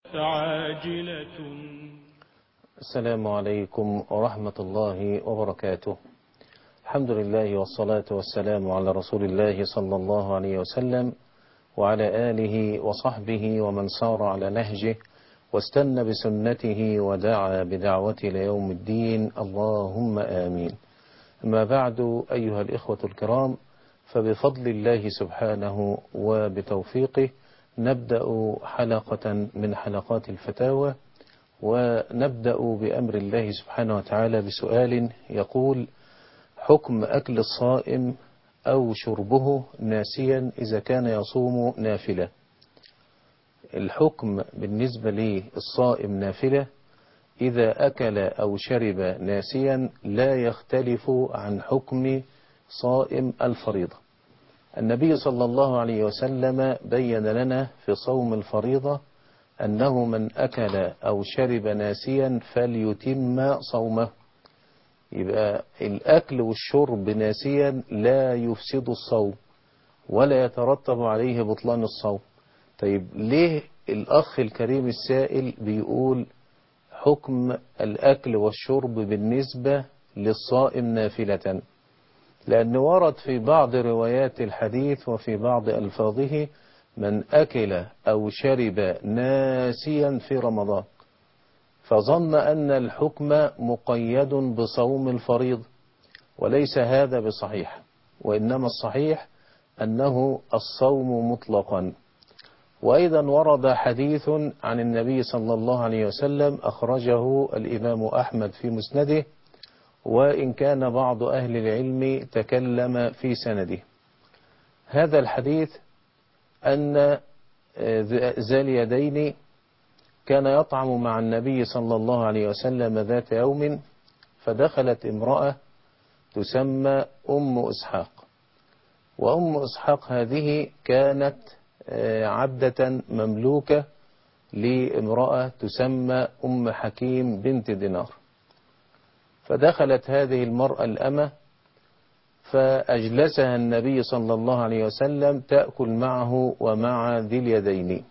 عاجلة السلام عليكم ورحمة الله وبركاته الحمد لله والصلاة والسلام على رسول الله صلى الله عليه وسلم وعلى آله وصحبه ومن سار على نهجه واستنى بسنته ودعا بدعوته ليوم الدين اللهم آمين أما بعد أيها الإخوة الكرام فبفضل الله سبحانه وبتوفيقه نبدأ حلقة من حلقات الفتاوى ونبدأ بأمر الله سبحانه وتعالى بسؤال يقول حكم أكل الصائم أو شربه ناسيا إذا كان يصوم نافلة الحكم بالنسبة للصائم نافلة إذا أكل أو شرب ناسيا لا يختلف عن حكم صائم الفريضة النبي صلى الله عليه وسلم بين لنا في صوم الفريضة أنه من أكل أو شرب ناسيا فليتم صومه يبقى الأكل والشرب ناسيا لا يفسد الصوم ولا يترتب عليه بطلان الصوم طيب ليه الأخ الكريم السائل بيقول حكم الأكل والشرب بالنسبة للصائم نافلة لأن ورد في بعض روايات الحديث وفي بعض ألفاظه من أكل أو شرب ناسيا في رمضان فظن أن الحكم مقيد بصوم الفريض وليس هذا بصحيح وإنما الصحيح أنه الصوم مطلقا وأيضا ورد حديث عن النبي صلى الله عليه وسلم أخرجه الإمام أحمد في مسنده وإن كان بعض أهل العلم تكلم في سنده هذا الحديث أن ذا اليدين كان يطعم مع النبي صلى الله عليه وسلم ذات يوم فدخلت امرأة تسمى أم إسحاق وأم إسحاق هذه كانت عبدة مملوكة لامرأة تسمى أم حكيم بنت دينار فدخلت هذه المرأة الأمة فأجلسها النبي صلى الله عليه وسلم تأكل معه ومع ذي اليدين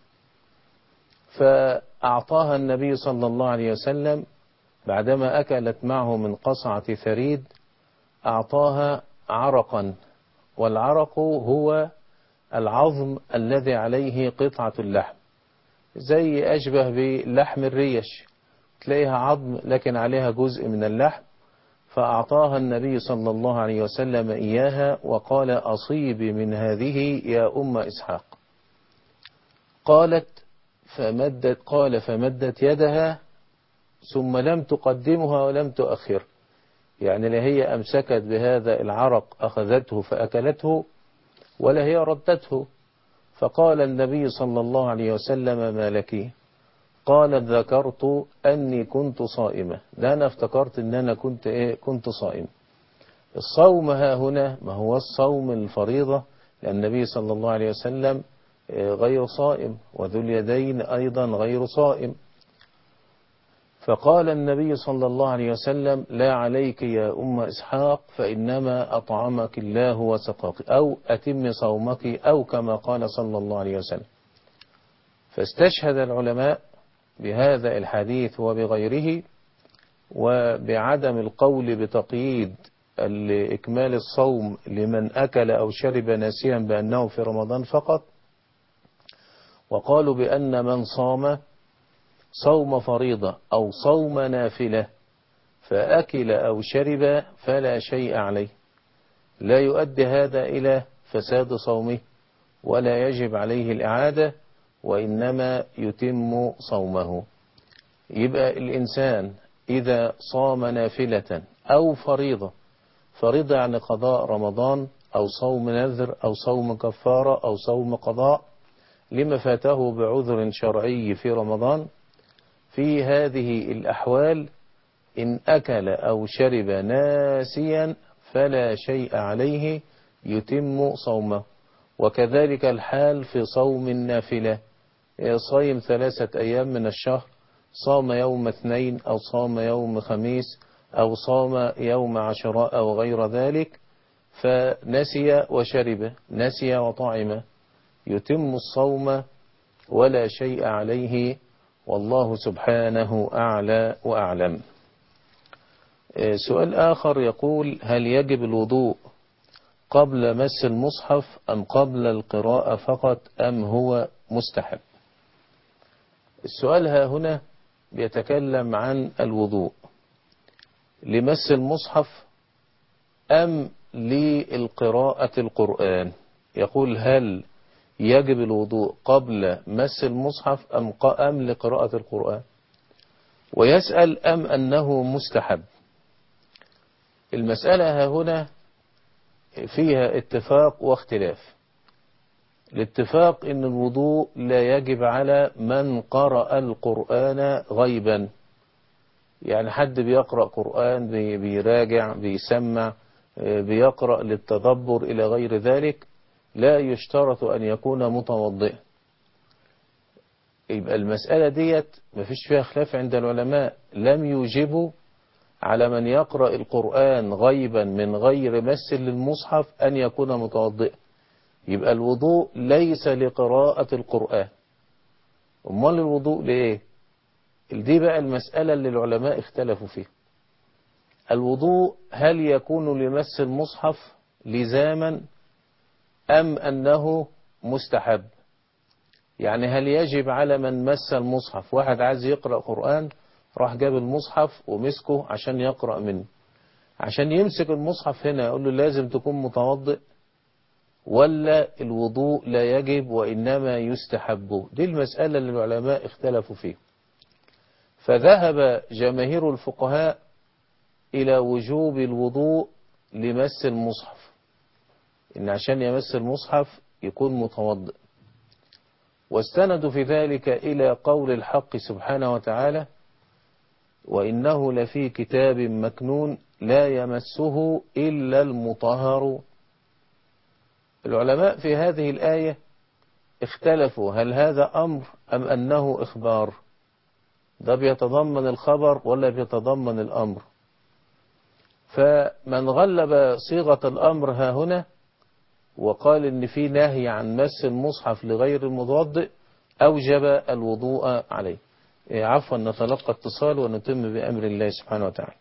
فأعطاها النبي صلى الله عليه وسلم بعدما أكلت معه من قصعة ثريد أعطاها عرقا والعرق هو العظم الذي عليه قطعة اللحم زي أشبه بلحم الريش تلاقيها عظم لكن عليها جزء من اللحم فأعطاها النبي صلى الله عليه وسلم إياها وقال أصيبي من هذه يا أم إسحاق قالت فمدت قال فمدت يدها ثم لم تقدمها ولم تؤخر يعني لا هي أمسكت بهذا العرق أخذته فأكلته ولا هي ردته فقال النبي صلى الله عليه وسلم ما لك قالت ذكرت أني كنت صائمة ده أنا افتكرت أن أنا كنت إيه كنت صائم الصوم ها هنا ما هو الصوم الفريضة لأن النبي صلى الله عليه وسلم غير صائم وذو اليدين أيضا غير صائم فقال النبي صلى الله عليه وسلم لا عليك يا أم إسحاق فإنما أطعمك الله وسقاك أو أتم صومك أو كما قال صلى الله عليه وسلم فاستشهد العلماء بهذا الحديث وبغيره وبعدم القول بتقييد إكمال الصوم لمن أكل أو شرب ناسيا بأنه في رمضان فقط وقالوا بأن من صام صوم فريضة أو صوم نافلة فأكل أو شرب فلا شيء عليه لا يؤدي هذا إلى فساد صومه ولا يجب عليه الإعادة وإنما يتم صومه يبقى الإنسان إذا صام نافلة أو فريضة فريضة يعني قضاء رمضان أو صوم نذر أو صوم كفارة أو صوم قضاء لما فاته بعذر شرعي في رمضان في هذه الأحوال إن أكل أو شرب ناسيا فلا شيء عليه يتم صومه وكذلك الحال في صوم النافلة صايم ثلاثة أيام من الشهر صام يوم اثنين أو صام يوم خميس أو صام يوم عشراء أو غير ذلك فنسي وشرب نسي وطعم يتم الصوم ولا شيء عليه والله سبحانه أعلى وأعلم سؤال آخر يقول هل يجب الوضوء قبل مس المصحف أم قبل القراءة فقط أم هو مستحب السؤال ها هنا بيتكلم عن الوضوء لمس المصحف أم للقراءة القرآن يقول هل يجب الوضوء قبل مس المصحف أم, أم لقراءة القرآن ويسأل أم أنه مستحب المسألة ها هنا فيها اتفاق واختلاف الاتفاق ان الوضوء لا يجب على من قرأ القرآن غيبا يعني حد بيقرأ قرآن بيراجع بيسمع بيقرأ للتدبر إلى غير ذلك لا يشترط أن يكون متوضئا يبقى المسألة ديت مفيش فيها خلاف عند العلماء لم يوجبوا على من يقرأ القرآن غيبا من غير مس للمصحف أن يكون متوضئا يبقى الوضوء ليس لقراءة القرآن أمال الوضوء لإيه دي بقى المسألة اللي العلماء اختلفوا فيها الوضوء هل يكون لمس المصحف لزاما أم أنه مستحب يعني هل يجب على من مس المصحف واحد عايز يقرأ قرآن راح جاب المصحف ومسكه عشان يقرأ منه عشان يمسك المصحف هنا يقول له لازم تكون متوضئ ولا الوضوء لا يجب وإنما يستحب دي المسألة اللي العلماء اختلفوا فيها فذهب جماهير الفقهاء إلى وجوب الوضوء لمس المصحف إن عشان يمس المصحف يكون متوضئ واستندوا في ذلك إلى قول الحق سبحانه وتعالى وإنه لفي كتاب مكنون لا يمسه إلا المطهر العلماء في هذه الآية اختلفوا هل هذا أمر أم أنه إخبار ده بيتضمن الخبر ولا بيتضمن الأمر فمن غلب صيغة الأمر ها هنا وقال إن في نهي عن مس المصحف لغير المتوضئ أوجب الوضوء عليه عفوا نتلقى اتصال ونتم بأمر الله سبحانه وتعالى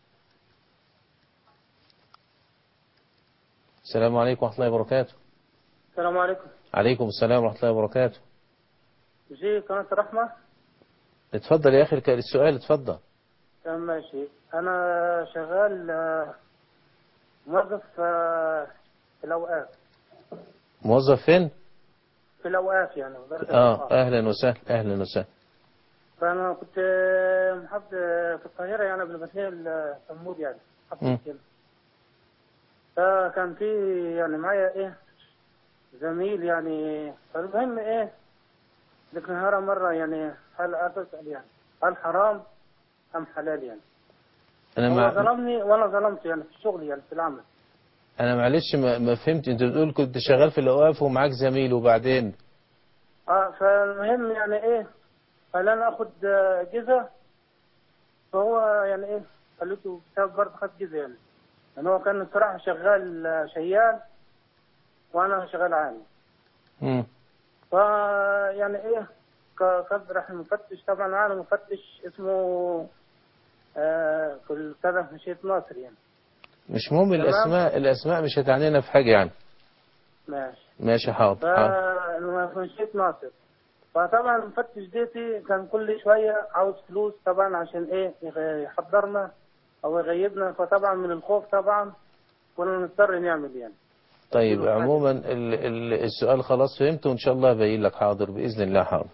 السلام عليكم ورحمة الله وبركاته السلام عليكم عليكم السلام ورحمة الله وبركاته جي قناة الرحمة اتفضل يا أخي السؤال اتفضل تمام ماشي أنا شغال آه، موظف آه، في الأوقاف موظف فين؟ في الأوقاف يعني وزارة اه الأوقاف. أهلا وسهلا أهلا وسهلا فأنا كنت آه، محافظ في القاهرة يعني قبل ما اتنقل آه، تمود يعني مم. محافظ كده فكان في يعني معايا إيه زميل يعني فالمهم إيه ذيك النهارة مرة يعني هل أسأل يعني هل حرام أم حلال يعني أنا هو مع... ظلمني وأنا ظلمته يعني في الشغل يعني في العمل أنا معلش ما, ما فهمت أنت بتقول كنت شغال في الأوقاف ومعاك زميل وبعدين اه فالمهم يعني ايه قال انا اخد آه، جزء فهو يعني ايه خليته بسبب برضه خد جزء يعني يعني هو كان الصراحه شغال آه، شيال وانا شغال عامل مم. ف يعني ايه ك- كان راح المفتش طبعا معانا مفتش اسمه آه في الكذا في مشية ناصر يعني مش مهم تمام. الأسماء الأسماء مش هتعنينا في حاجة يعني ماشي ماشي حاضر حاضر في مشية ناصر فطبعا المفتش ديتي كان كل شوية عاوز فلوس طبعا عشان ايه يغ- يحضرنا او يغيبنا فطبعا من الخوف طبعا كنا نضطر نعمل يعني طيب كله حاجة. عموما ال ال السؤال خلاص فهمته وإن شاء الله أبين لك حاضر بإذن الله حاضر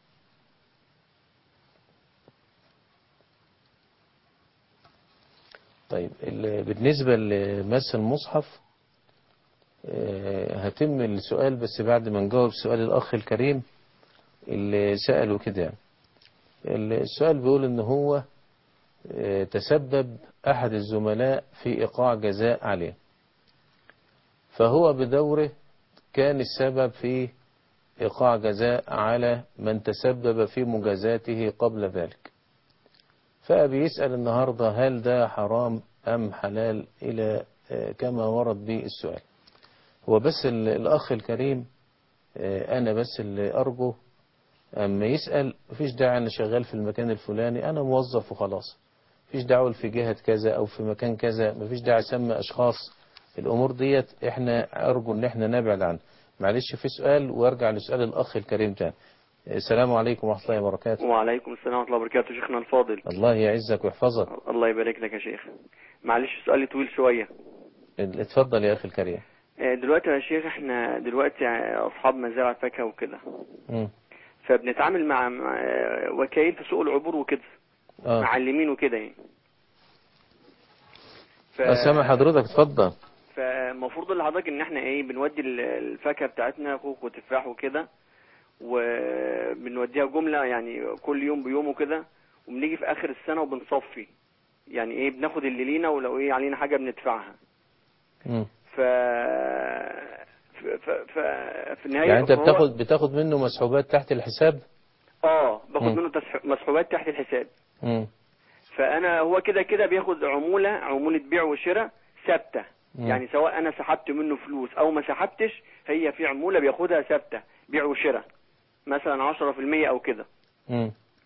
طيب ال- بالنسبة لمس المصحف آه، هتم السؤال بس بعد ما نجاوب سؤال الأخ الكريم اللي سأله كده يعني. ال- السؤال بيقول إن هو آه، تسبب أحد الزملاء في إيقاع جزاء عليه فهو بدوره كان السبب في إيقاع جزاء على من تسبب في مجازاته قبل ذلك فأبي يسأل النهاردة هل ده حرام أم حلال إلى آه، كما ورد به السؤال هو بس ال- الأخ الكريم آه، أنا بس اللي أرجو اما يسأل مفيش داعي انا شغال في المكان الفلاني انا موظف وخلاص مفيش دعوة في جهة كذا او في مكان كذا مفيش داعي اسمي اشخاص الامور ديت احنا ارجو ان احنا نبعد عنها معلش في سؤال وارجع لسؤال الاخ الكريم تاني السلام عليكم ورحمة الله وبركاته وعليكم السلام ورحمة الله وبركاته شيخنا الفاضل الله يعزك ويحفظك الله يبارك لك يا شيخ معلش سؤالي طويل شوية اتفضل يا اخي الكريم آه، دلوقتي يا شيخ احنا دلوقتي أصحاب مزارع فاكهة وكده مم. فبنتعامل مع مع، آه، وكايل في سوق العبور وكده اه معلمين وكده يعني ف... سامع حضرتك اتفضل فالمفروض لحضرتك ان احنا ايه بنودي ال- الفاكهة بتاعتنا خوخ وتفاح وكده وبنوديها جملة يعني كل يوم بيوم وكده وبنيجي في اخر السنة وبنصفي يعني ايه بناخد اللي لينا ولو ايه علينا حاجة بندفعها مم. ف ف ف, ف... في النهاية يعني انت فهو- بتاخد بتاخد منه مسحوبات تحت الحساب اه باخد مم. منه تسح... مسحوبات تحت الحساب مم. فانا هو كده كده بياخد عمولة عمولة بيع وشراء ثابتة مم. يعني سواء انا سحبت منه فلوس او ما سحبتش هي في عمولة بياخدها ثابتة بيع وشراء مثلا 10% او كده مم.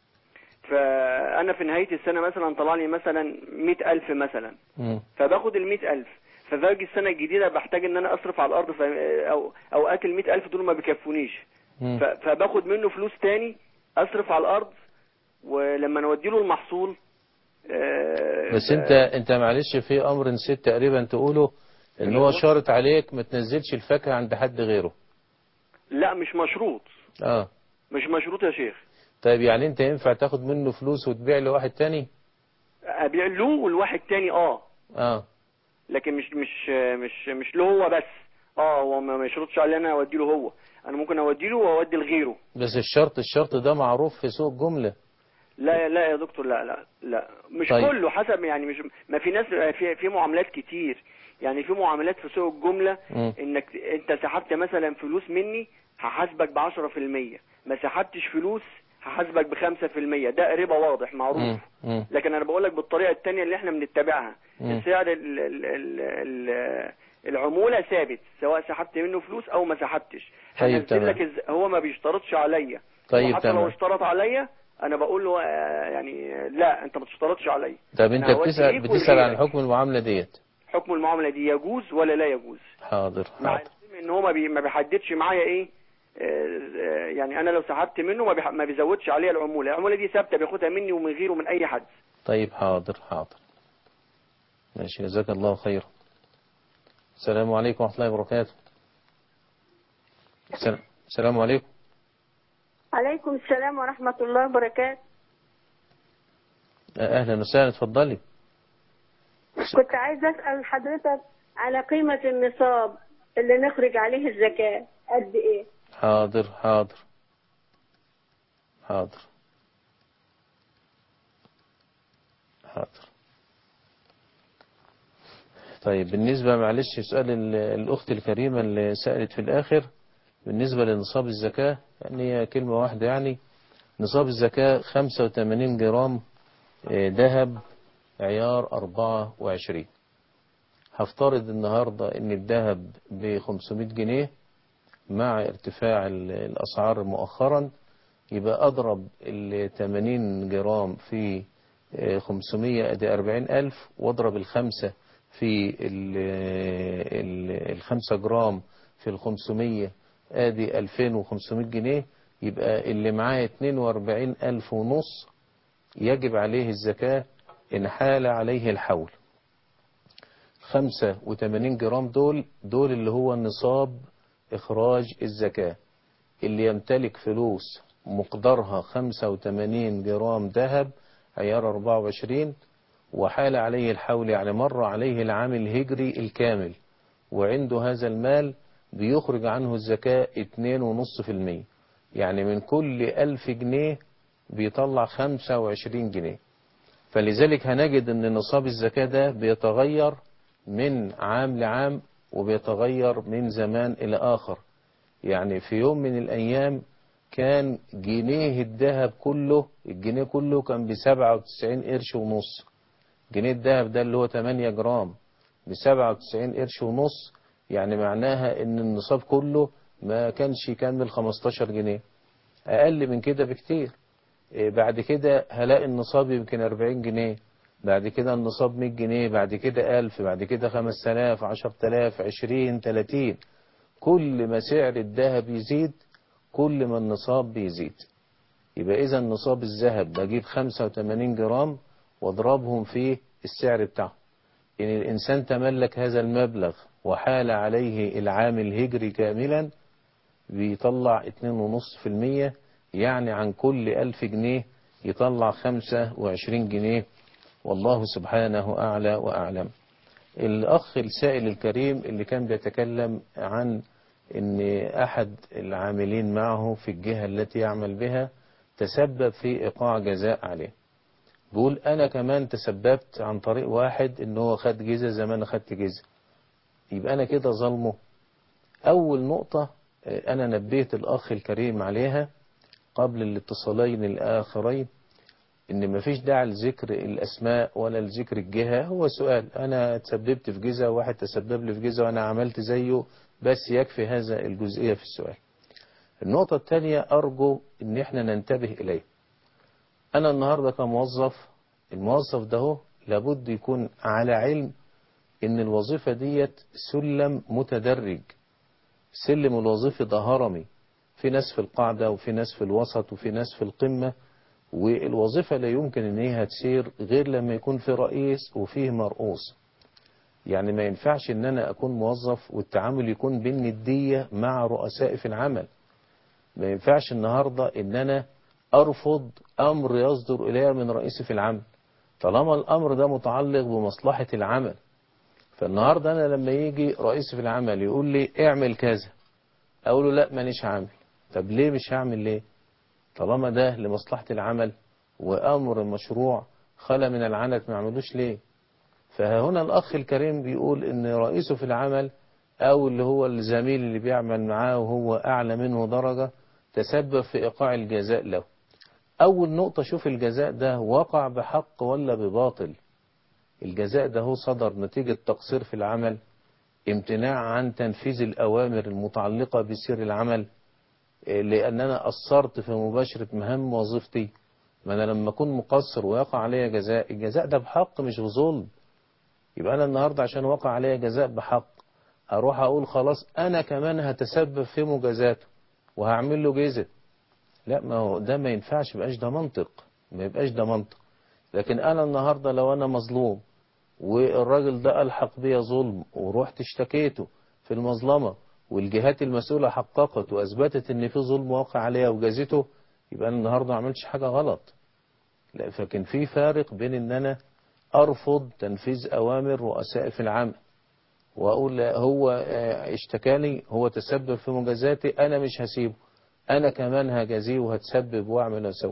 فانا في نهاية السنة مثلا طلع لي مثلا 100000 مثلا مم. فباخد ال 100000 فباجي السنة الجديدة بحتاج ان انا اصرف على الارض ف... او اوقات ال 100000 دول ما بيكفونيش مم. ف... فباخد منه فلوس تاني اصرف على الارض ولما نودي له المحصول آه، بس ب- انت انت معلش في امر نسيت تقريبا تقوله ان اللي هو هو؟ شارط عليك ما تنزلش الفاكهة عند حد غيره لا مش مشروط اه مش مشروط يا شيخ طيب يعني انت ينفع تاخد منه فلوس وتبيع لواحد تاني ابيع له والواحد تاني اه اه لكن مش مش مش مش له هو بس اه هو ما ما يشرطش علي انا اودي له هو انا ممكن اودي له واودي لغيره بس الشرط الشرط ده معروف في سوق جملة لا لا يا دكتور لا لا لا مش طيب. طيب. كله حسب يعني مش ما في ناس في في معاملات كتير يعني في معاملات في سوق الجملة مم. انك انت سحبت مثلا فلوس مني هحاسبك ب 10% ما سحبتش فلوس هحاسبك ب 5% ده ربا واضح معروف مم. مم. لكن انا بقول لك بالطريقه الثانيه اللي احنا بنتبعها مم. سعر ال ال ال ال العموله ثابت سواء سحبت منه فلوس او ما سحبتش طيب، هنزل تمام. لك إز... هو ما بيشترطش عليا طيب، وحتى تمام. لو اشترط عليا انا بقول له آه، يعني لا انت ما تشترطش عليا طب انت أنا هودي بتسأل ليك بتسأل عن ولغيرك. حكم المعاملة ديت حكم المعامله دي يجوز ولا لا يجوز حاضر مع حاضر العلم ان هو ما, بي... ما بيحددش معايا ايه آه، آه، يعني انا لو سحبت منه ما, بيح... ما بيزودش عليا العموله العموله دي ثابته بياخدها مني ومن غيره من اي حد طيب حاضر حاضر ماشي جزاك الله خيرا السلام عليكم ورحمة الله وبركاته السلام, السلام عليكم عليكم السلام ورحمة الله وبركاته أهلا وسهلا اتفضلي كنت عايزة أسأل حضرتك على قيمة النصاب اللي نخرج عليه الزكاة قد إيه؟ حاضر حاضر حاضر حاضر طيب بالنسبة معلش سؤال ال- الأخت الكريمة اللي سألت في الآخر بالنسبة لنصاب الزكاة يعني هي كلمة واحدة يعني نصاب الزكاة 85 جرام آه، ذهب عيار 24 هفترض النهاردة ان الذهب ب 500 جنيه مع ارتفاع ال- الأسعار مؤخرا يبقى أضرب ال 80 جرام في آه، 500 أدي 40 ألف واضرب الخمسة في ال- ال- الخمسة جرام في ال 500 أدي 2500 جنيه يبقى اللي معاه 42 ألف ونص يجب عليه الزكاة إن حال عليه الحول 85 جرام دول دول اللي هو نصاب إخراج الزكاة اللي يمتلك فلوس مقدارها 85 جرام ذهب عيار 24 وحال عليه الحول يعني مر عليه العام الهجري الكامل وعنده هذا المال بيخرج عنه الزكاة 2.5% يعني من كل ألف جنيه بيطلع 25 جنيه فلذلك هنجد ان نصاب الزكاة ده بيتغير من عام لعام وبيتغير من زمان إلى آخر يعني في يوم من الأيام كان جنيه الذهب كله الجنيه كله كان بسبعة وتسعين قرش ونص جنيه الذهب ده اللي هو 8 جرام بسبعة وتسعين قرش ونص يعني معناها ان النصاب كله ما كانش يكمل 15 جنيه أقل من كده بكتير إيه بعد كده هلاقي النصاب يمكن 40 جنيه بعد كده النصاب 100 جنيه بعد كده 1000 بعد كده 5000 10000 20 30 كل ما سعر الذهب يزيد كل ما النصاب بيزيد يبقى إذا نصاب الذهب بجيب 85 جرام واضربهم في السعر بتاعه إن الإنسان تملك هذا المبلغ وحال عليه العام الهجري كاملا بيطلع 2.5% يعني عن كل ألف جنيه يطلع 25 جنيه والله سبحانه أعلى وأعلم الأخ السائل الكريم اللي كان بيتكلم عن أن أحد العاملين معه في الجهة التي يعمل بها تسبب في إيقاع جزاء عليه بيقول أنا كمان تسببت عن طريق واحد إن هو خد جزء زي ما أنا خدت جزء يبقى أنا كده ظلمه أول نقطة أنا نبيت الأخ الكريم عليها قبل الاتصالين الآخرين إن مفيش داعي لذكر الأسماء ولا لذكر الجهة هو سؤال أنا تسببت في جزء واحد تسبب لي في جزء وأنا عملت زيه بس يكفي هذا الجزئية في السؤال النقطة الثانية أرجو إن إحنا ننتبه إليه أنا النهاردة كموظف الموظف ده هو لابد يكون على علم إن الوظيفة ديت سلم متدرج سلم الوظيفي ده هرمي في ناس في القاعدة وفي ناس في الوسط وفي ناس في القمة والوظيفة لا يمكن ان هي تسير غير لما يكون في رئيس وفيه مرؤوس يعني ما ينفعش ان انا اكون موظف والتعامل يكون بالندية مع رؤسائي في العمل ما ينفعش النهاردة ان انا ارفض امر يصدر الي من رئيسي في العمل طالما الامر ده متعلق بمصلحة العمل فالنهاردة انا لما يجي رئيسي في العمل يقول لي اعمل كذا اقول له لا مانيش عامل طب ليه مش هعمل ليه طالما ده لمصلحة العمل وأمر مشروع خلى من العنت ما يعملوش ليه فهنا الأخ الكريم بيقول إن رئيسه في العمل أو اللي هو الزميل اللي بيعمل معاه وهو أعلى منه درجة تسبب في إيقاع الجزاء له أول نقطة شوف الجزاء ده وقع بحق ولا بباطل الجزاء ده هو صدر نتيجة تقصير في العمل امتناع عن تنفيذ الأوامر المتعلقة بسير العمل لأن أنا قصرت في مباشرة مهام وظيفتي ما أنا لما أكون مقصر ويقع عليا جزاء الجزاء ده بحق مش بظلم يبقى أنا النهاردة عشان وقع عليا جزاء بحق أروح أقول خلاص أنا كمان هتسبب في مجازاته وهعمل له جزء لا ما هو ده ما ينفعش يبقاش ده منطق ما يبقاش ده منطق لكن أنا النهاردة لو أنا مظلوم والراجل ده ألحق بيا ظلم ورحت اشتكيته في المظلمة والجهات المسؤولة حققت وأثبتت إن في ظلم واقع عليها وجازته يبقى أنا النهاردة ما عملتش حاجة غلط لا فكان في فارق بين إن أنا أرفض تنفيذ أوامر رؤساء في العمل وأقول لا هو اشتكاني هو تسبب في مجازاتي أنا مش هسيبه أنا كمان هجازيه وهتسبب وأعمل وأسوي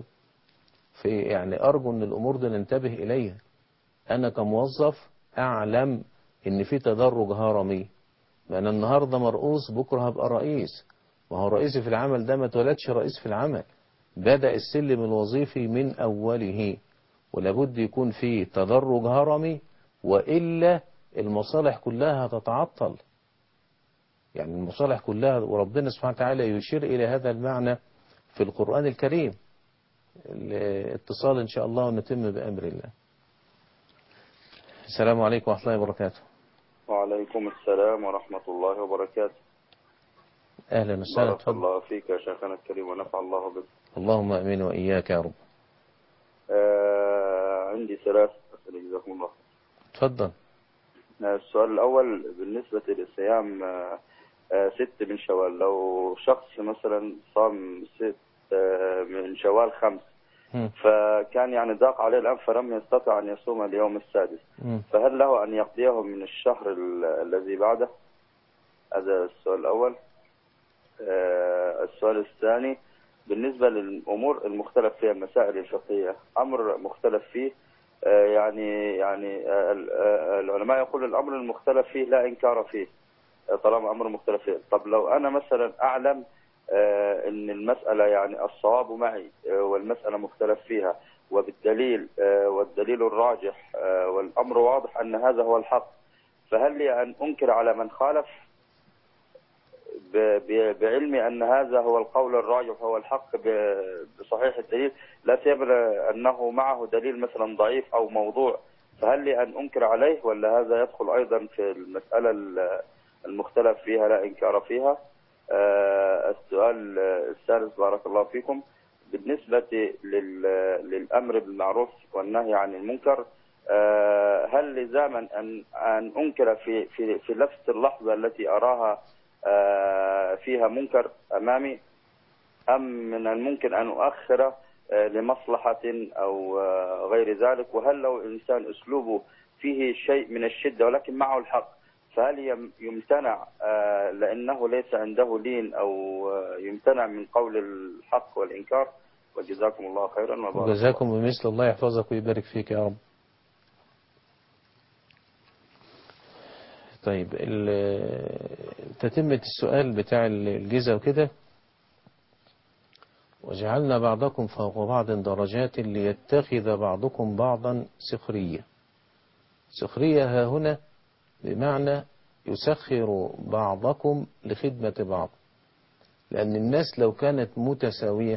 في يعني أرجو إن الأمور دي ننتبه إليها أنا كموظف أعلم إن في تدرج هرمي ما أنا النهاردة مرؤوس بكرة هبقى رئيس ما هو رئيسي في العمل ده ما اتولدش رئيس في العمل بدأ السلم الوظيفي من أوله ولابد يكون فيه تدرج هرمي وإلا المصالح كلها هتتعطل يعني المصالح كلها وربنا سبحانه وتعالى يشير إلى هذا المعنى في القرآن الكريم الاتصال إن شاء الله ونتم بأمر الله السلام عليكم ورحمة الله وبركاته وعليكم السلام ورحمة الله وبركاته أهلا وسهلا بارك تفضل الله فيك يا شيخنا الكريم ونفع الله بك اللهم أمين وإياك يا رب آه عندي ثلاث أسئلة جزاكم الله تفضل آه، السؤال الأول بالنسبة للصيام آه، آه، ست من شوال لو شخص مثلا صام ست آه، من شوال خمس مم. فكان يعني ضاق عليه الأنف فلم يستطع أن يصوم اليوم السادس مم. فهل له أن يقضيه من الشهر ال- الذي بعده هذا السؤال الأول آه، السؤال الثاني بالنسبة للأمور المختلف فيها المسائل الفقهية أمر مختلف فيه آه، يعني يعني آه، ال- آه، العلماء يقول الأمر المختلف فيه لا إنكار فيه آه، طالما أمر مختلف فيه طب لو أنا مثلا أعلم آه، أن المسألة يعني الصواب معي آه، والمسألة مختلف فيها وبالدليل آه، والدليل الراجح آه، والأمر واضح أن هذا هو الحق فهل لي أن أنكر على من خالف ب- ب- بعلمي أن هذا هو القول الراجح هو الحق ب- بصحيح الدليل لا سيما أنه معه دليل مثلا ضعيف أو موضوع فهل لي أن أنكر عليه ولا هذا يدخل أيضا في المسألة ال- المختلف فيها لا إنكار فيها آه، السؤال الثالث بارك الله فيكم بالنسبة لل- للأمر بالمعروف والنهي عن المنكر آه، هل لزاما أن أن أنكر في في في نفس اللحظة التي أراها آه، فيها منكر أمامي أم من الممكن أن أؤخر آه، لمصلحة أو آه، غير ذلك وهل لو إنسان أسلوبه فيه شيء من الشدة ولكن معه الحق فهل يم- يمتنع آه، لأنه ليس عنده لين أو آه، يمتنع من قول الحق والإنكار وجزاكم الله خيرا وبارك الله. وجزاكم بمثل الله يحفظك ويبارك فيك يا رب طيب ال- تتمة السؤال بتاع الجزء وكده وجعلنا بعضكم فوق بعض درجات ليتخذ بعضكم بعضا سخرية سخرية ها هنا بمعنى يسخر بعضكم لخدمة بعض لأن الناس لو كانت متساوية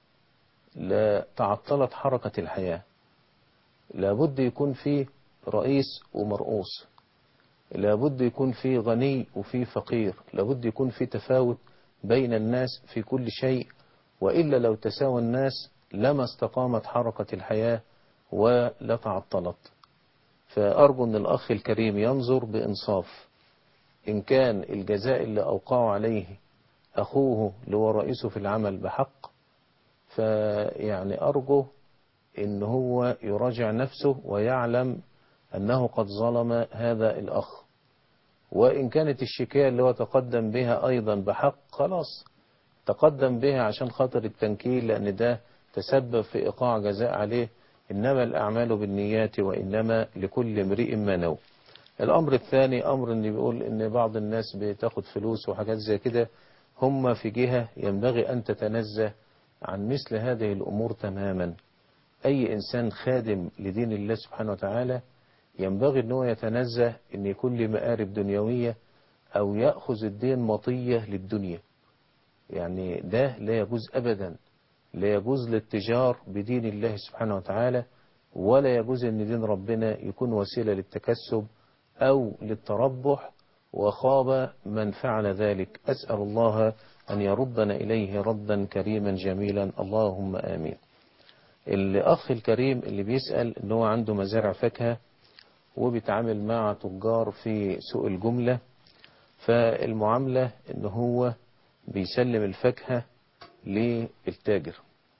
لتعطلت حركة الحياة لابد يكون فيه رئيس ومرؤوس لابد يكون فيه غني وفيه فقير لابد يكون فيه تفاوت بين الناس في كل شيء وإلا لو تساوى الناس لما استقامت حركة الحياة ولتعطلت فأرجو أن الأخ الكريم ينظر بإنصاف إن كان الجزاء اللي أوقعه عليه أخوه اللي هو رئيسه في العمل بحق فيعني أرجو إن هو يراجع نفسه ويعلم أنه قد ظلم هذا الأخ وإن كانت الشكاية اللي هو تقدم بها أيضا بحق خلاص تقدم بها عشان خاطر التنكيل لأن ده تسبب في إيقاع جزاء عليه إنما الأعمال بالنيات وإنما لكل امرئ ما نوى الأمر الثاني أمر إن بيقول إن بعض الناس بتاخد فلوس وحاجات زي كده هم في جهة ينبغي أن تتنزه عن مثل هذه الأمور تماما أي إنسان خادم لدين الله سبحانه وتعالى ينبغي أنه يتنزه أن يكون له مآرب دنيوية أو يأخذ الدين مطية للدنيا يعني ده لا يجوز أبدا لا يجوز للتجار بدين الله سبحانه وتعالى ولا يجوز أن دين ربنا يكون وسيلة للتكسب أو للتربح وخاب من فعل ذلك أسأل الله أن يردنا إليه ردا كريما جميلا اللهم آمين الأخ الكريم اللي بيسأل أنه عنده مزارع فاكهة وبيتعامل مع تجار في سوق الجملة فالمعاملة ان هو بيسلم الفاكهة للتاجر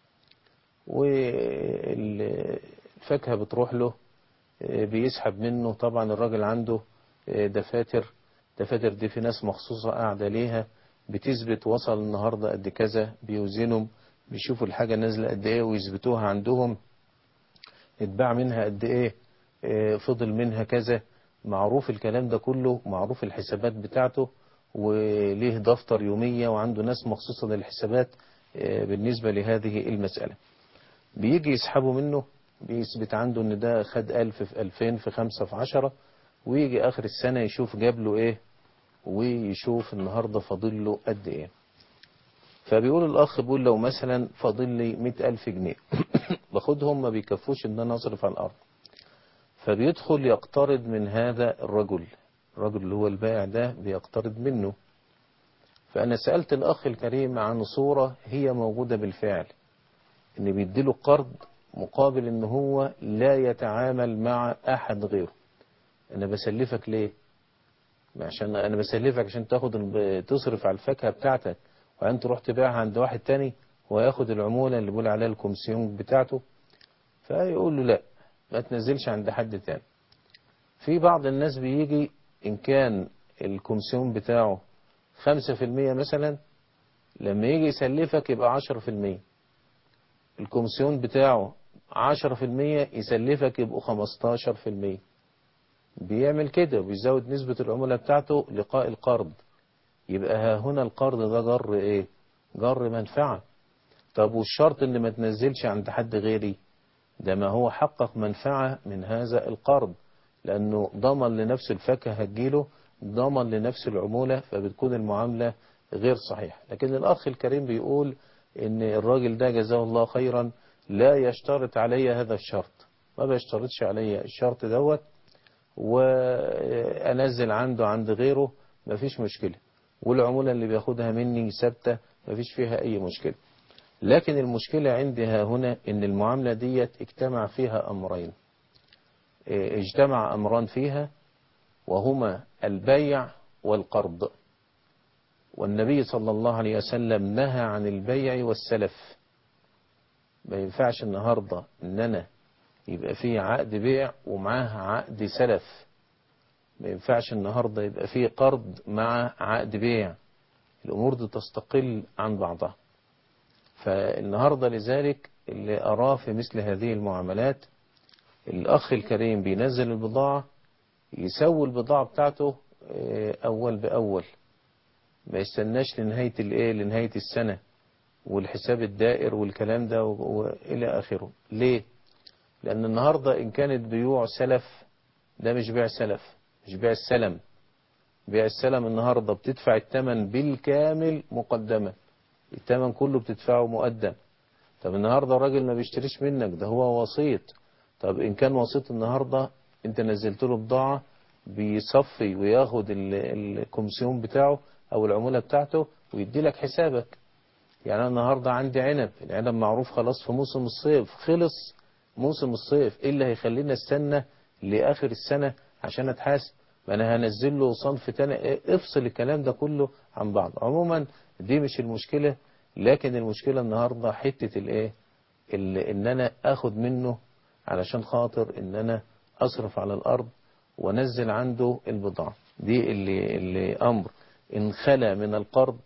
والفاكهة بتروح له بيسحب منه طبعا الراجل عنده دفاتر دفاتر دي في ناس مخصوصة قاعدة ليها بتثبت وصل النهاردة قد كذا بيوزنهم بيشوفوا الحاجة نازلة قد ايه ويثبتوها عندهم اتباع منها قد ايه فضل منها كذا معروف الكلام ده كله معروف الحسابات بتاعته وليه دفتر يومية وعنده ناس مخصوصة للحسابات بالنسبة لهذه المسألة بيجي يسحبوا منه بيثبت عنده ان ده خد ألف في ألفين في خمسة في عشرة ويجي آخر السنة يشوف جاب له ايه ويشوف النهاردة فاضل له قد ايه فبيقول الأخ بيقول لو مثلا فاضل لي مئة ألف جنيه باخدهم ما بيكفوش ان انا اصرف على الأرض فبيدخل يقترض من هذا الرجل الرجل اللي هو البائع ده بيقترض منه فأنا سألت الأخ الكريم عن صورة هي موجودة بالفعل إن بيديله قرض مقابل إن هو لا يتعامل مع أحد غيره أنا بسلفك ليه عشان أنا بسلفك عشان تاخد تصرف على الفاكهة بتاعتك وأنت تروح تبيعها عند واحد تاني وياخد العمولة اللي بيقول عليها الكومسيون بتاعته فيقول له لا ما تنزلش عند حد تاني في بعض الناس بيجي إن كان الكومسيون بتاعه خمسة في المية مثلا لما يجي يسلفك يبقى عشرة في المية الكومسيون بتاعه عشرة في المية يسلفك يبقوا خمستاشر في المية بيعمل كده وبيزود نسبة العمولة بتاعته لقاء القرض يبقى ها هنا القرض ده جر ايه جر منفعة طب والشرط ان ما تنزلش عند حد غيري ده ما هو حقق منفعة من هذا القرض لأنه ضمن لنفس الفاكهة هتجيله ضمن لنفس العمولة فبتكون المعاملة غير صحيح لكن الأخ الكريم بيقول إن الراجل ده جزاه الله خيرا لا يشترط علي هذا الشرط ما بيشترطش علي الشرط دوت وأنزل عنده عند غيره مفيش مشكلة والعمولة اللي بياخدها مني ثابتة مفيش فيها أي مشكلة لكن المشكلة عندها هنا إن المعاملة ديت اجتمع فيها أمرين اه، اجتمع أمران فيها وهما البيع والقرض والنبي صلى الله عليه وسلم نهى عن البيع والسلف ما ينفعش النهاردة ان انا يبقى فيه عقد بيع ومعاه عقد سلف ما ينفعش النهاردة يبقى فيه قرض مع عقد بيع الامور دي تستقل عن بعضها فالنهاردة لذلك اللي أراه في مثل هذه المعاملات الأخ الكريم بينزل البضاعة يسوي البضاعة بتاعته اه، أول بأول ما يستناش لنهاية الايه لنهاية السنة والحساب الدائر والكلام ده و- وإلى آخره ليه لأن النهاردة إن كانت بيوع سلف ده مش بيع سلف مش بيع السلم بيع السلم النهاردة بتدفع الثمن بالكامل مقدما الثمن كله بتدفعه مقدم طب النهاردة الراجل ما بيشتريش منك ده هو وسيط طب إن كان وسيط النهاردة أنت نزلت له بضاعة بيصفي وياخد ال- الكومسيون بتاعه أو العمولة بتاعته ويدي لك حسابك يعني أنا النهاردة عندي عنب العنب معروف خلاص في موسم الصيف خلص موسم الصيف إيه اللي هيخلينا استنى لآخر السنة عشان أتحاسب ما أنا هنزل له صنف تاني إيه، افصل الكلام ده كله عن بعض عموما دي مش المشكلة لكن المشكلة النهاردة حتة الايه ال- ان انا اخد منه علشان خاطر ان انا اصرف على الارض وانزل عنده البضاعة دي اللي, اللي امر ان خلى من القرض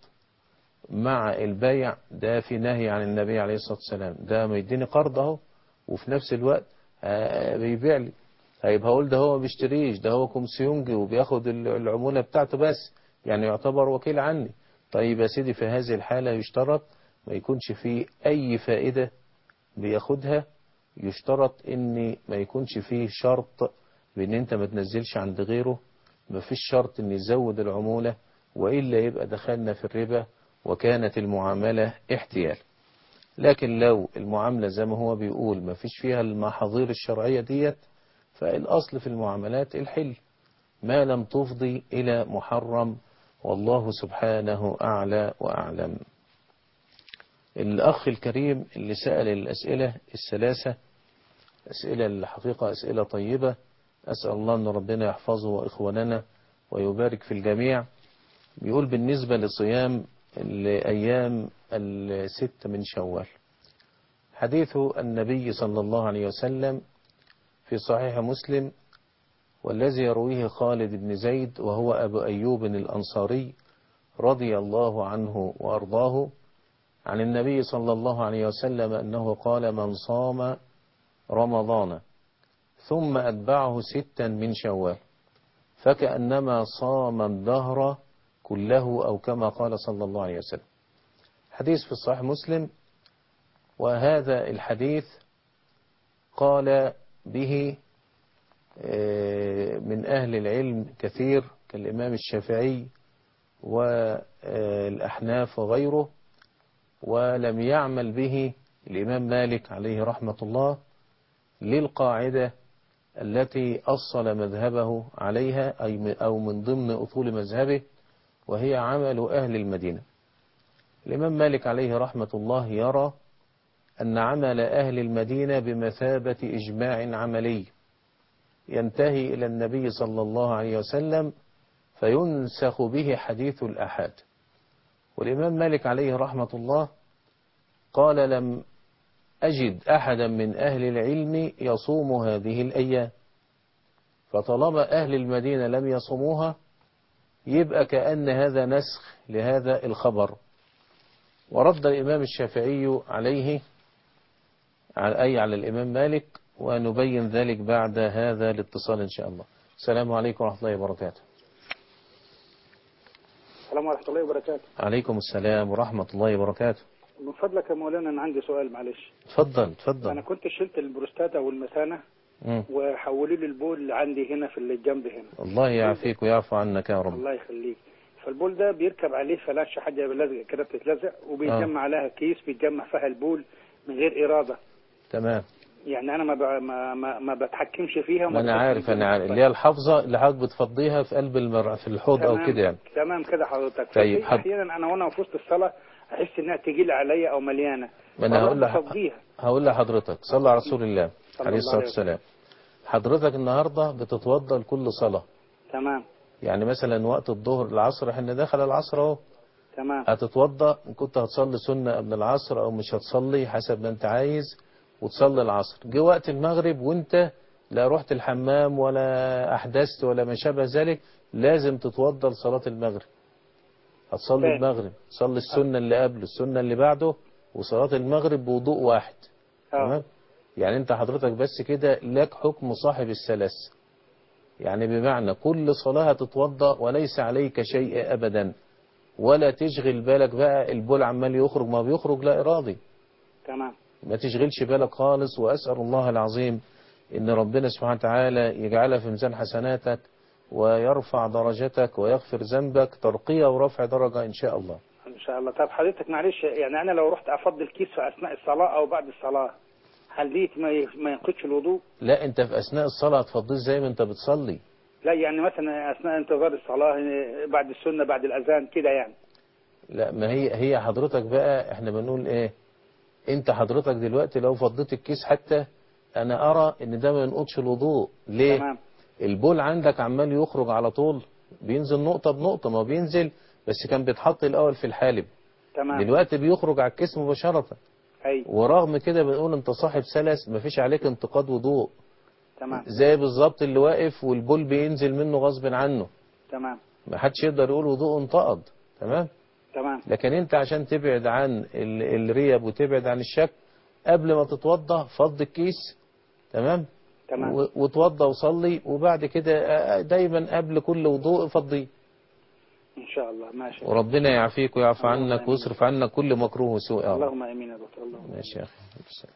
مع البيع ده في نهي عن النبي عليه الصلاة والسلام ده ما يديني قرض اهو وفي نفس الوقت آه، بيبيع لي هيبقى هقول ده هو ما بيشتريش ده هو كومسيونجي وبياخد ال- العمولة بتاعته بس يعني يعتبر وكيل عني طيب يا سيدي في هذه الحالة يشترط ما يكونش فيه أي فائدة بياخدها يشترط ان ما يكونش فيه شرط بان انت ما تنزلش عند غيره ما فيش شرط ان يزود العمولة وإلا يبقى دخلنا في الربا وكانت المعاملة احتيال لكن لو المعاملة زي ما هو بيقول ما فيش فيها المحاضير الشرعية ديت فالأصل في المعاملات الحل ما لم تفضي إلى محرم والله سبحانه أعلى وأعلم الأخ الكريم اللي سأل الأسئلة الثلاثة أسئلة الحقيقة أسئلة طيبة أسأل الله أن ربنا يحفظه وإخواننا ويبارك في الجميع بيقول بالنسبة لصيام الأيام الست من شوال حديث النبي صلى الله عليه وسلم في صحيح مسلم والذي يرويه خالد بن زيد وهو أبو أيوب الأنصاري رضي الله عنه وأرضاه عن النبي صلى الله عليه وسلم أنه قال من صام رمضان ثم أتبعه ستا من شوال فكأنما صام الدهر كله أو كما قال صلى الله عليه وسلم حديث في الصحيح مسلم وهذا الحديث قال به من أهل العلم كثير كالإمام الشافعي والأحناف وغيره ولم يعمل به الإمام مالك عليه رحمة الله للقاعدة التي أصل مذهبه عليها أي أو من ضمن أصول مذهبه وهي عمل أهل المدينة الإمام مالك عليه رحمة الله يرى أن عمل أهل المدينة بمثابة إجماع عملي ينتهي إلى النبي صلى الله عليه وسلم فينسخ به حديث الأحاد والإمام مالك عليه رحمة الله قال لم أجد أحدا من أهل العلم يصوم هذه الأيام فطالما أهل المدينة لم يصوموها يبقى كأن هذا نسخ لهذا الخبر ورد الإمام الشافعي عليه أي على الإمام مالك ونبين ذلك بعد هذا الاتصال إن شاء الله السلام عليكم ورحمة الله وبركاته السلام ورحمة الله وبركاته عليكم السلام ورحمة الله وبركاته من فضلك يا مولانا أنا عندي سؤال معلش اتفضل أنا اتفضل كنت شلت البروستاتا والمثانة مم. وحولوا لي البول عندي هنا في الجنب هنا الله يعافيك ويعفو عنك يا رب الله يخليك فالبول ده بيركب عليه فلاشه حاجه لازقه كده بتتلزق وبيتجمع عليها كيس بيتجمع فيها البول من غير اراده تمام يعني انا ما ب... ما ما, ما بتحكمش فيها ما وما انا بتحكمش عارف فيها. انا عارف اللي هي الحافظة اللي حضرتك بتفضيها في قلب المر... في الحوض او تمام- كده يعني تمام كده حضرتك طيب، ففي حد- احيانا انا وانا في وسط الصلاه احس انها تقيل عليا او مليانه ما انا هقول لح... بفضيها هقول لحضرتك صلى على رسول الله صلى عليه الله الصلاة عليه والسلام حضرتك النهاردة بتتوضى لكل صلاة تمام يعني مثلا وقت الظهر العصر احنا دخل العصر اهو تمام هتتوضى ان كنت هتصلي سنة قبل العصر او مش هتصلي حسب ما انت عايز وتصلي العصر جه وقت المغرب وانت لا رحت الحمام ولا احدثت ولا ما شابه ذلك لازم تتوضى لصلاة المغرب هتصلي تاني. المغرب تصلي السنة اللي قبله السنة اللي بعده وصلاة المغرب بوضوء واحد اه تمام يعني انت حضرتك بس كده لك حكم صاحب الثلاث يعني بمعنى كل صلاة هتتوضى وليس عليك شيء ابدا ولا تشغل بالك بقى البول عمال يخرج ما بيخرج لا ارادي تمام ما تشغلش بالك خالص واسال الله العظيم ان ربنا سبحانه وتعالى يجعلها في ميزان حسناتك ويرفع درجتك ويغفر ذنبك ترقية ورفع درجة ان شاء الله ان شاء الله طب حضرتك معلش يعني انا لو رحت افضي الكيس في اثناء الصلاه او بعد الصلاه هل دي ما ي- ما ينقضش الوضوء؟ لا انت في اثناء الصلاة هتفضيه زي ما انت بتصلي لا يعني مثلا اثناء انتظار الصلاه آه، بعد السنه بعد الاذان كده يعني لا ما هي هي حضرتك بقى احنا بنقول ايه انت حضرتك دلوقتي لو فضيت الكيس حتى انا ارى ان ده ما ينقضش الوضوء ليه تمام البول عندك عمال يخرج على طول بينزل نقطة بنقطة ما بينزل بس كان بيتحط الاول في الحالب تمام دلوقتي بيخرج على الكيس مباشرة اي ورغم كده بنقول انت صاحب سلس مفيش عليك انتقاد وضوء تمام زي بالظبط اللي واقف والبول بينزل منه غصب عنه تمام ما حدش يقدر يقول وضوء انتقد تمام تمام لكن انت عشان تبعد عن ال- الريب وتبعد عن الشك قبل ما تتوضى فض الكيس تمام تمام و- وتوضى وصلي وبعد كده آه، دايما قبل كل وضوء فضيه ان شاء الله ماشي وربنا يعافيك ويعفو اللهم عنك آمين. ويصرف عنك كل مكروه وسوء يا رب. اللهم امين يا دكتور اللهم ماشي يا أخي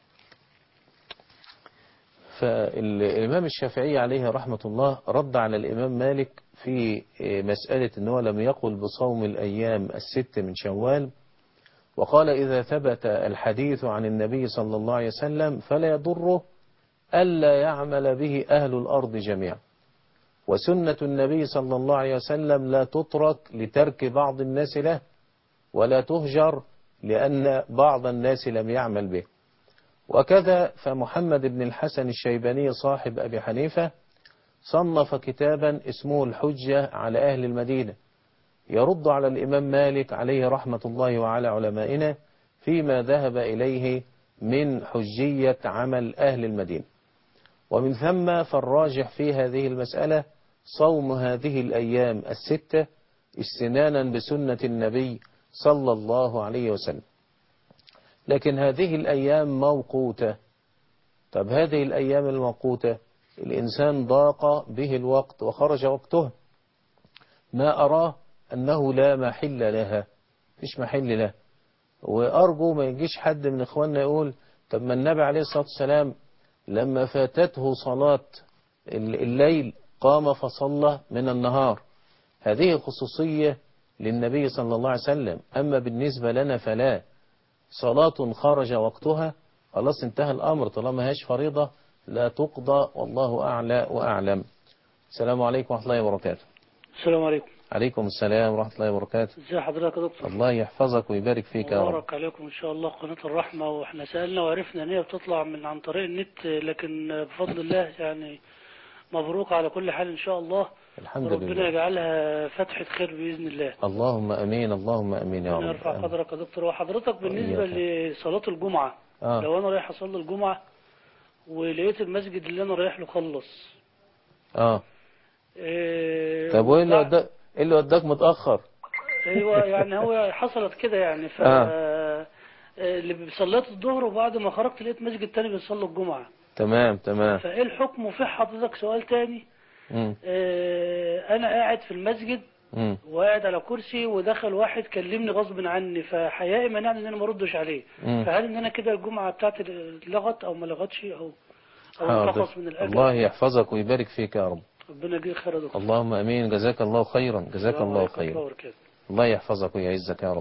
فالإمام الشافعي عليه رحمة الله رد على الإمام مالك في مسألة أنه لم يقل بصوم الأيام الست من شوال وقال إذا ثبت الحديث عن النبي صلى الله عليه وسلم فلا يضره ألا يعمل به أهل الأرض جميعا وسنة النبي صلى الله عليه وسلم لا تترك لترك بعض الناس له ولا تهجر لأن بعض الناس لم يعمل به وكذا فمحمد بن الحسن الشيباني صاحب أبي حنيفة صنف كتابا اسمه الحجة على أهل المدينة يرد على الإمام مالك عليه رحمة الله وعلى علمائنا فيما ذهب إليه من حجية عمل أهل المدينة ومن ثم فالراجح في هذه المسألة صوم هذه الأيام الستة استنانا بسنة النبي صلى الله عليه وسلم لكن هذه الأيام موقوتة طب هذه الأيام الموقوتة الإنسان ضاق به الوقت وخرج وقته ما أراه أنه لا محل لها فيش محل له وأرجو ما يجيش حد من إخواننا يقول طب ما النبي عليه الصلاة والسلام لما فاتته صلاة الليل قام فصلى من النهار هذه خصوصية للنبي صلى الله عليه وسلم أما بالنسبة لنا فلا صلاة خرج وقتها خلاص انتهى الأمر طالما هاش فريضة لا تقضى والله أعلى وأعلم السلام عليكم ورحمة الله وبركاته السلام عليكم عليكم السلام ورحمة الله وبركاته ازي حضرتك يا دكتور الله يحفظك ويبارك فيك يا رب مبارك عليكم ان شاء الله قناة الرحمة واحنا سألنا وعرفنا ان هي بتطلع من عن طريق النت لكن بفضل الله يعني مبروك على كل حال ان شاء الله الحمد ربنا لله يجعلها فتحة خير بإذن الله اللهم أمين اللهم أمين يا ربنا رب يرفع قدرك يا دكتور وحضرتك بالنسبة وإياك. لصلاة الجمعة آه. لو انا رايح اصلي الجمعة ولقيت المسجد اللي انا رايح له خلص آه إيه طب وإيه اللي وبعد- وداك إيه اللي وداك متأخر ايوه يعني هو حصلت كده يعني ف آه. اللي صليت الظهر وبعد ما خرجت لقيت مسجد تاني بيصلوا الجمعة تمام تمام فايه الحكم وفي حضرتك سؤال تاني مم. آه، انا قاعد في المسجد مم. وقاعد على كرسي ودخل واحد كلمني غصب عني فحيائي منعني ان انا ما اردش عليه مم. فهل ان انا كده الجمعة بتاعتي لغت او ما لغتش او او حاضر انتقص من الاجر الله يحفظك ويبارك فيك يا رب ربنا يجزيك خير يا دكتور اللهم امين جزاك الله خيرا جزاك السلام الله عليكم ورحمة خيرا وبركاته. الله يحفظك ويعزك يا رب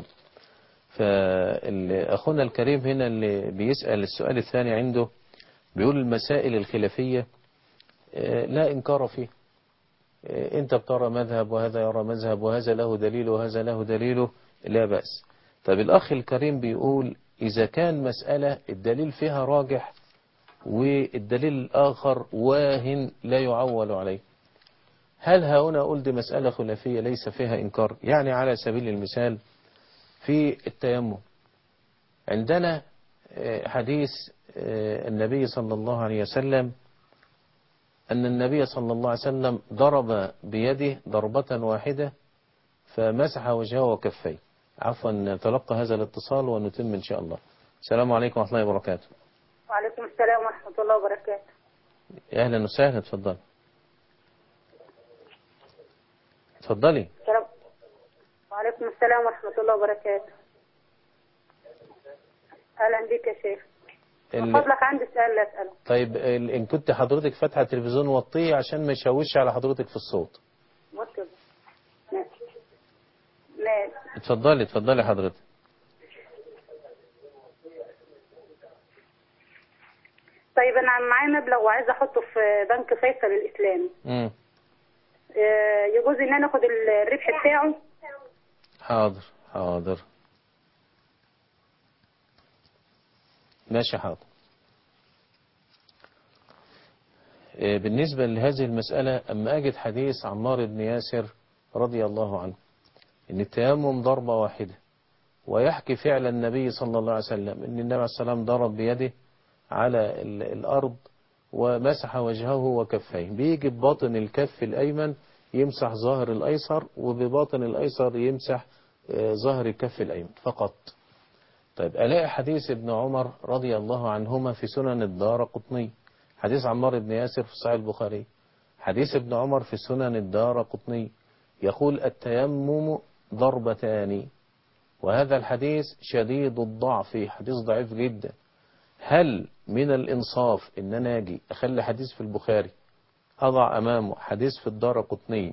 فأخونا الكريم هنا اللي بيسأل السؤال الثاني عنده بيقول المسائل الخلافية آه، لا إنكار فيه آه، أنت بترى مذهب وهذا يرى مذهب وهذا له دليل وهذا له دليله لا بأس طب الأخ الكريم بيقول إذا كان مسألة الدليل فيها راجح والدليل الآخر واهن لا يعول عليه هل هنا أقول دي مسألة خلافية ليس فيها إنكار يعني على سبيل المثال في التيمم عندنا آه، حديث آه، النبي صلى الله عليه وسلم أن النبي صلى الله عليه وسلم ضرب بيده ضربة واحدة فمسح وجهه وكفيه عفوا نتلقى هذا الاتصال ونتم إن شاء الله السلام عليكم ورحمة الله وبركاته وعليكم السلام ورحمة الله وبركاته يا أهلا وسهلا اتفضل اتفضلي السلام وعليكم السلام ورحمة الله وبركاته أهلا بك يا شيخ من ال... فضلك عندي سؤال أسأله طيب ال... إن كنت حضرتك فاتحة التلفزيون وطيه عشان ما يشوش على حضرتك في الصوت وكذا ماشي ماشي اتفضلي اتفضلي حضرتك طيب أنا معايا مبلغ وعايزة أحطه في بنك فيصل الإسلامي مم. آه، يجوز إن أنا آخد الربح بتاعه حاضر حاضر ماشي حاضر إيه، بالنسبة لهذه المسألة أما أجد حديث عمار بن ياسر رضي الله عنه إن التيمم ضربة واحدة ويحكي فعل النبي صلى الله عليه وسلم إن النبي عليه السلام ضرب بيده على ال- الأرض ومسح وجهه وكفيه بيجي بباطن الكف الأيمن يمسح ظاهر الأيسر وبباطن الأيسر يمسح آه، ظاهر الكف الأيمن فقط طيب ألاقي حديث ابن عمر رضي الله عنهما في سنن الدار قطني حديث عمار بن ياسر في صحيح البخاري حديث ابن عمر في سنن الدار قطني يقول التيمم ضربتان وهذا الحديث شديد الضعف حديث ضعيف جدا هل من الإنصاف إن أنا أجي أخلي حديث في البخاري أضع أمامه حديث في الدار قطني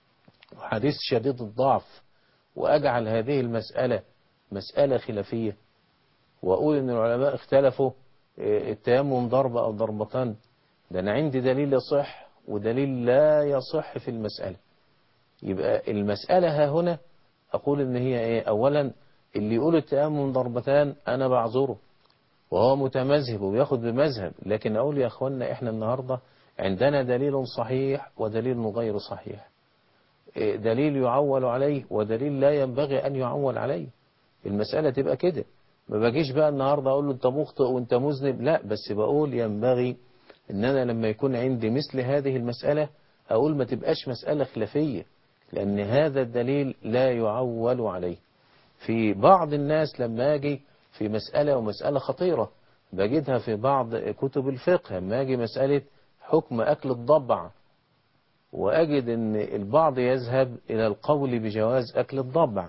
وحديث شديد الضعف وأجعل هذه المسألة مسألة خلافية وأقول إن العلماء اختلفوا إيه، التيمم ضربة أو ضربتان ده أنا عندي دليل يصح ودليل لا يصح في المسألة يبقى المسألة ها هنا أقول إن هي إيه أولا اللي يقول التيمم ضربتان أنا بعذره وهو متمذهب وبياخد بمذهب لكن أقول يا أخوانا إحنا النهاردة عندنا دليل صحيح ودليل غير صحيح إيه، دليل يعول عليه ودليل لا ينبغي أن يعول عليه المسألة تبقى كده ما باجيش بقى النهاردة أقول له أنت مخطئ وأنت مذنب لا بس بقول ينبغي إن أنا لما يكون عندي مثل هذه المسألة أقول ما تبقاش مسألة خلافية لأن هذا الدليل لا يعول عليه في بعض الناس لما أجي في مسألة ومسألة خطيرة بجدها في بعض كتب الفقه لما أجي مسألة حكم أكل الضبع وأجد أن البعض يذهب إلى القول بجواز أكل الضبع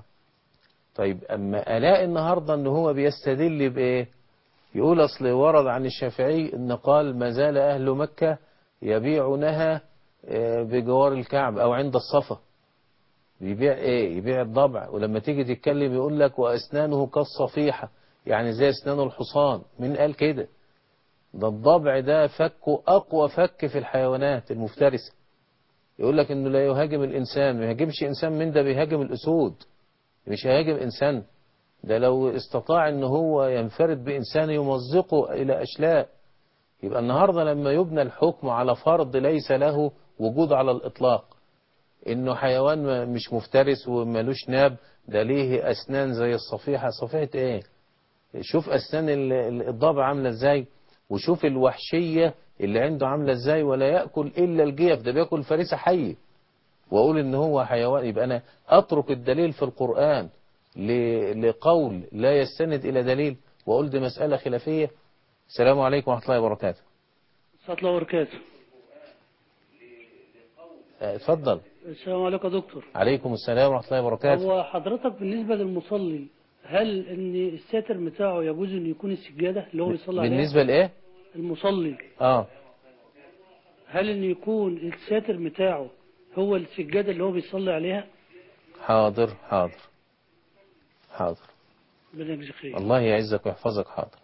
طيب أما ألاقي النهاردة أن هو بيستدل بإيه يقول أصل ورد عن الشافعي أن قال ما زال أهل مكة يبيعونها آه، بجوار الكعب أو عند الصفا بيبيع إيه يبيع الضبع ولما تيجي تتكلم يقول لك وأسنانه كالصفيحة يعني زي أسنان الحصان من قال كده ده الضبع ده فكه أقوى فك في الحيوانات المفترسة يقول لك انه لا يهاجم الانسان ما يهاجمش انسان من ده بيهاجم الاسود مش هيهاجم انسان ده لو استطاع ان هو ينفرد بانسان يمزقه الى اشلاء يبقى النهارده لما يبنى الحكم على فرض ليس له وجود على الاطلاق انه حيوان ما- مش مفترس ومالوش ناب ده ليه اسنان زي الصفيحه صفيحه ايه شوف اسنان ال- ال- الضبع عامله ازاي وشوف الوحشيه اللي عنده عامله ازاي ولا ياكل الا الجيف ده بياكل فريسه حيه واقول ان هو حيوان يبقى انا اترك الدليل في القران ل- لقول لا يستند الى دليل واقول دي مساله خلافيه السلام عليكم ورحمه الله وبركاته ورحمة الله وبركاته آه، اتفضل السلام عليكم يا دكتور عليكم السلام ورحمه الله وبركاته هو حضرتك بالنسبة للمصلي هل ان الساتر بتاعه يجوز ان يكون السجادة اللي هو بيصلي عليها بالنسبه لايه المصلي اه هل إن يكون الساتر بتاعه هو السجادة اللي هو بيصلي عليها حاضر حاضر حاضر ربنا يجزيك خير الله يعزك ويحفظك حاضر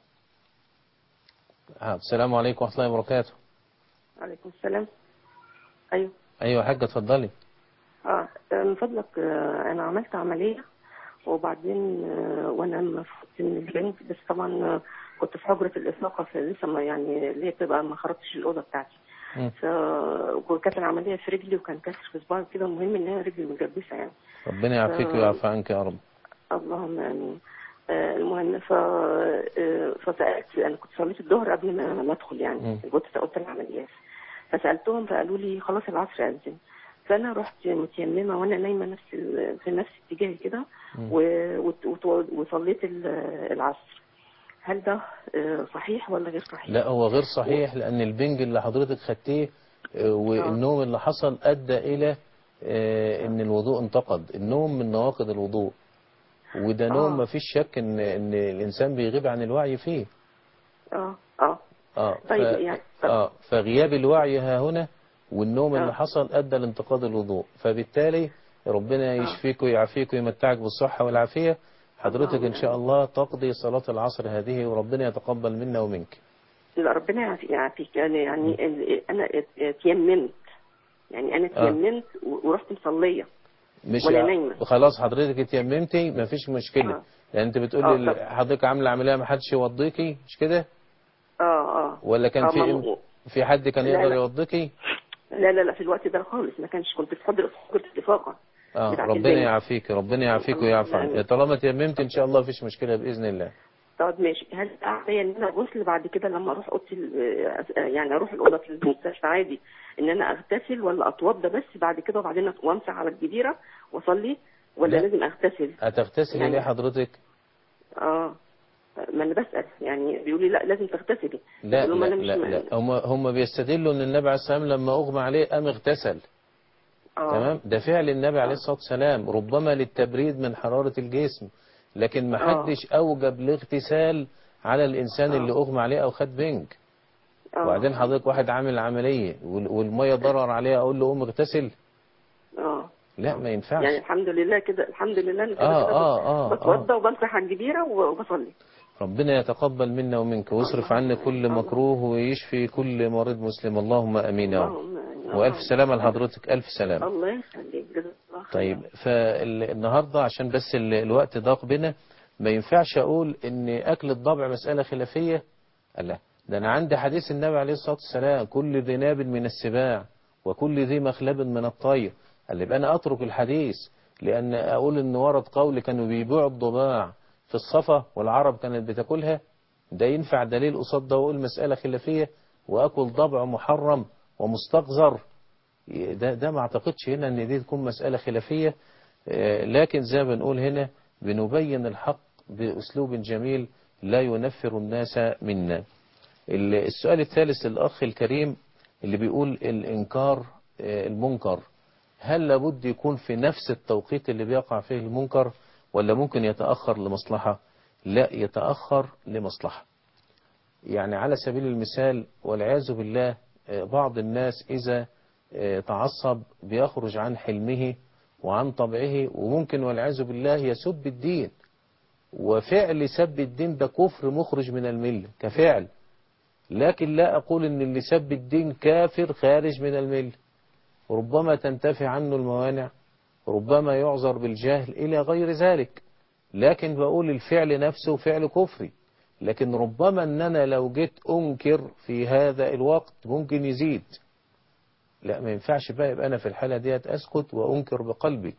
حاضر. السلام عليكم ورحمة الله وبركاته عليكم السلام ايوه أيوة يا حاجة اتفضلي اه من فضلك آه، انا عملت عمليه وبعدين آه، وانا المفروض من البنك بس طبعا آه، كنت في حجره الاطلاقه فلسه ما يعني اللي هي بتبقى ما خرجتش الاوضه بتاعتي مم. ف وكانت العمليه في رجلي وكان كسر في صباعي كده المهم ان هي رجلي مجبسه يعني ربنا يعافيك آه. ويعفى عنك يا رب اللهم امين آه، المهم ف آه، فسالت انا كنت صليت الظهر قبل ما ما ادخل يعني مم. كنت قلت العمليات فسالتهم فقالوا لي خلاص العصر اذن فانا رحت متيممه وانا نايمه نفس ال- في نفس اتجاهي كده و- وت- وت- وصليت ال- العصر هل ده آه، صحيح ولا غير صحيح؟ لا هو غير صحيح لأن البنج اللي حضرتك خدتيه آه، والنوم اللي حصل أدى إلى آه، إن الوضوء انتقد النوم من نواقض الوضوء وده نوم آه. ما فيش شك إن إن الإنسان بيغيب عن الوعي فيه اه اه اه طيب ف... يعني اه فغياب الوعي ها هنا والنوم آه. اللي حصل ادى لانتقاد الوضوء فبالتالي ربنا يشفيك ويعافيك ويمتعك بالصحة والعافية حضرتك ان شاء الله تقضي صلاة العصر هذه وربنا يتقبل منا ومنك لا ربنا يعافي- يعافيك يعني يعني ال- انا تيممت يعني انا آه. تيممت و- ورحت مصليه مش ولا نايمة. خلاص حضرتك اتيممتي مفيش مشكلة آه. لان انت بتقولي آه، ال- حضرتك عاملة عملية ما حدش يوضيكي مش كده اه اه ولا كان آه، في ما- في حد كان لا، يقدر لا. يوضيكي لا لا لا في الوقت ده خالص ما كانش كنت في حضر حضرة الإفاقة اه بتاعت ربنا البنك. يعافيك ربنا يعافيك الله ويعفو آمين. عنك طالما تيممت ان شاء الله مفيش مشكلة باذن الله طب ماشي هل عليا ان انا غسل بعد كده لما اروح اوضتي ال- آه، يعني اروح الاوضه في المستشفى عادي ان انا اغتسل ولا اتوضى بس بعد كده وبعدين وامسح على الجبيره واصلي ولا لا. لازم اغتسل هتغتسلي يعني- ليه حضرتك اه ما انا بسال يعني بيقولوا لي لا لازم تغتسلي لا بقول لهم لا أنا مش لا, م- لا. هم هم بيستدلوا ان النبي عليه السلام لما اغمى عليه قام اغتسل آه. تمام ده فعل النبي عليه الصلاه والسلام ربما للتبريد من حراره الجسم لكن ما آه. حدش اوجب الاغتسال على الانسان آه. اللي اغمى عليه او خد بنج آه. وبعدين حضرتك واحد عامل عمليه وال- والميه ضرر عليها اقول له قوم اغتسل اه لا ما ينفعش يعني الحمد لله كده الحمد لله انا كده آه، كده آه، آه، بتوضى وبمسح على الجبيره وبصلي ربنا يتقبل منا ومنك ويصرف عنا كل مكروه ويشفي كل مريض مسلم اللهم امين يا رب اللهم آمين. والف سلامه لحضرتك الف سلامه الله يخليك جزاك الله خير. طيب فالنهاردة عشان بس ال- الوقت ضاق بنا ما ينفعش أقول إن أكل الضبع مسألة خلافية لا ده أنا عندي حديث النبي عليه الصلاة والسلام كل ذي ناب من السباع وكل ذي مخلب من الطير قال لي يبقى أنا أترك الحديث لأن أقول إن ورد قول كانوا بيبيعوا الضباع في الصفا والعرب كانت بتاكلها ده ينفع دليل قصاد ده وأقول مسألة خلافية وأكل ضبع محرم ومستقذر ده ده ما اعتقدش هنا ان دي تكون مسألة خلافية آه، لكن زي ما بنقول هنا بنبين الحق بأسلوب جميل لا ينفر الناس منا ال- السؤال الثالث للأخ الكريم اللي بيقول الإنكار آه، المنكر هل لابد يكون في نفس التوقيت اللي بيقع فيه المنكر ولا ممكن يتأخر لمصلحة لا يتأخر لمصلحة يعني على سبيل المثال والعياذ بالله آه، بعض الناس إذا آه، تعصب بيخرج عن حلمه وعن طبعه وممكن والعياذ بالله يسب الدين وفعل سب الدين ده كفر مخرج من الملة كفعل لكن لا أقول إن اللي سب الدين كافر خارج من الملة ربما تنتفي عنه الموانع ربما يعذر بالجهل إلى غير ذلك لكن بقول الفعل نفسه فعل كفري لكن ربما أن أنا لو جيت أنكر في هذا الوقت ممكن يزيد لا ما ينفعش بقى يبقى أنا في الحالة ديت أسكت وأنكر بقلبي